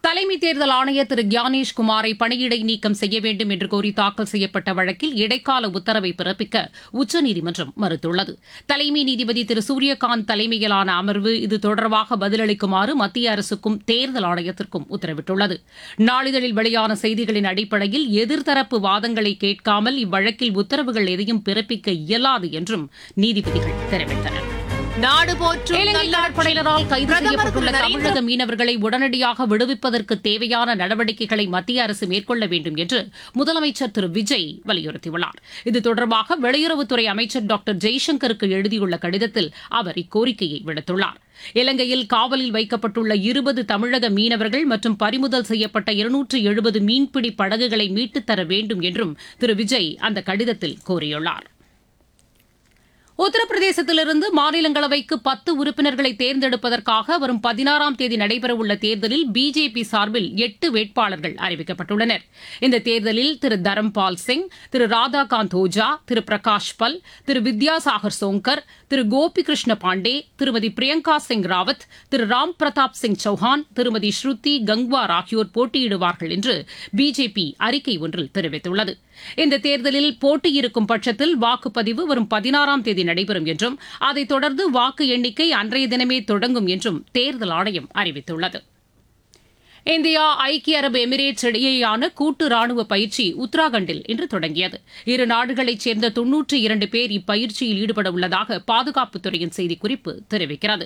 தலைமை தேர்தல் ஆணையர் திரு கியானேஷ் குமாரை பணியிடை நீக்கம் செய்ய வேண்டும் என்று கோரி தாக்கல் செய்யப்பட்ட வழக்கில் இடைக்கால உத்தரவை பிறப்பிக்க உச்சநீதிமன்றம் மறுத்துள்ளது தலைமை நீதிபதி திரு சூரியகாந்த் தலைமையிலான அமர்வு இது தொடர்பாக பதிலளிக்குமாறு மத்திய அரசுக்கும் தேர்தல் ஆணையத்திற்கும் உத்தரவிட்டுள்ளது நாளிதழில் வெளியான செய்திகளின் அடிப்படையில் எதிர்த்தரப்பு வாதங்களை கேட்காமல் இவ்வழக்கில் உத்தரவுகள் எதையும் பிறப்பிக்க இயலாது என்றும் நீதிபதிகள் தெரிவித்தனர் நாடு போற்றும் இலங்கை நல்லாட்சி. கடற்படையினரால் கைது பிரதமர் செய்யப்பட்டுள்ள திரு நரேந்திர தமிழக மீனவர்களை உடனடியாக விடுவிப்பதற்கு தேவையான நடவடிக்கைகளை மத்திய அரசு மேற்கொள்ள வேண்டும் என்று முதலமைச்சர் திரு விஜய் வலியுறுத்தியுள்ளார் இது தொடர்பாக வெளியுறவுத்துறை அமைச்சர் டாக்டர் ஜெய்சங்கருக்கு எழுதியுள்ள கடிதத்தில் அவர் இக்கோரிக்கையை விடுத்துள்ளார் இலங்கையில் காவலில் வைக்கப்பட்டுள்ள இருபது தமிழக மீனவர்கள் மற்றும் பறிமுதல் செய்யப்பட்ட இருநூற்று எழுபது மீன்பிடி படகுகளை மீட்டுத் தர வேண்டும் என்றும் திரு விஜய் அந்த கடிதத்தில் கோரியுள்ளார் உத்தரப்பிரதேசத்திலிருந்து மாநிலங்களவைக்கு பத்து உறுப்பினர்களை தேர்ந்தெடுப்பதற்காக வரும் பதினாறாம் தேதி நடைபெறவுள்ள தேர்தலில் பிஜேபி சார்பில் எட்டு வேட்பாளர்கள் அறிவிக்கப்பட்டுள்ளனர் இந்த தேர்தலில் திரு தரம்பால் சிங் திரு ராதாகாந்த் ஓஜா திரு பிரகாஷ் பல் திரு வித்யாசாகர் சோங்கர் திரு கோபி கிருஷ்ண பாண்டே திருமதி பிரியங்கா சிங் ராவத் திரு ராம் பிரதாப் சிங் சௌஹான் திருமதி ஸ்ருதி கங்வார் ஆகியோர் போட்டியிடுவார்கள் என்று பிஜேபி அறிக்கை ஒன்றில் தெரிவித்துள்ளது இந்த தேர்தலில் போட்டியிருக்கும் பட்சத்தில் வாக்குப்பதிவு வரும் பதினாறாம் தேதி நடைபெறும் என்றும் அதைத் தொடர்ந்து வாக்கு எண்ணிக்கை அன்றைய தினமே தொடங்கும் என்றும் தேர்தல் ஆணையம் அறிவித்துள்ளது இந்தியா ஐக்கிய அரபு எமிரேட்ஸ் இடையேயான கூட்டு ராணுவ பயிற்சி உத்தராகண்டில் இன்று தொடங்கியது இரு நாடுகளைச் சேர்ந்த தொன்னூற்றி இரண்டு பேர் இப்பயிற்சியில் ஈடுபட உள்ளதாக பாதுகாப்புத்துறையின் செய்திக்குறிப்பு தெரிவிக்கிறது